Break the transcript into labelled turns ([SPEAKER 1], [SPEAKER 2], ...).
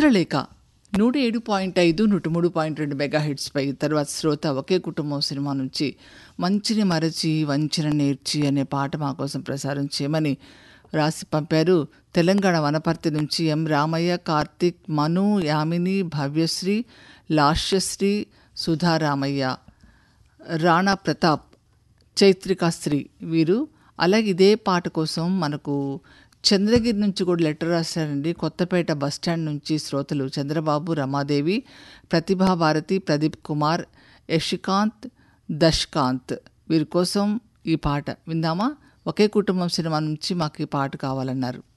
[SPEAKER 1] చిత్రలేఖ నూట ఏడు పాయింట్ ఐదు నూట మూడు పాయింట్ రెండు మెగా హిట్స్పై తర్వాత శ్రోత ఒకే కుటుంబం సినిమా నుంచి మంచిని మరచి వంచిన నేర్చి అనే పాట మా కోసం ప్రసారం చేయమని రాసి పంపారు తెలంగాణ వనపర్తి నుంచి ఎం రామయ్య కార్తిక్ మను యామిని భవ్యశ్రీ లాస్యశ్రీ సుధారామయ్య రాణా ప్రతాప్ చైత్రికాశ్రీ వీరు అలాగే ఇదే పాట కోసం మనకు చంద్రగిరి నుంచి కూడా లెటర్ రాశారండి కొత్తపేట బస్టాండ్ నుంచి శ్రోతలు చంద్రబాబు రమాదేవి ప్రతిభా భారతి ప్రదీప్ కుమార్ యషికాంత్ దష్కాంత్ వీరి కోసం ఈ పాట విందామా ఒకే కుటుంబం సినిమా నుంచి మాకు ఈ పాట కావాలన్నారు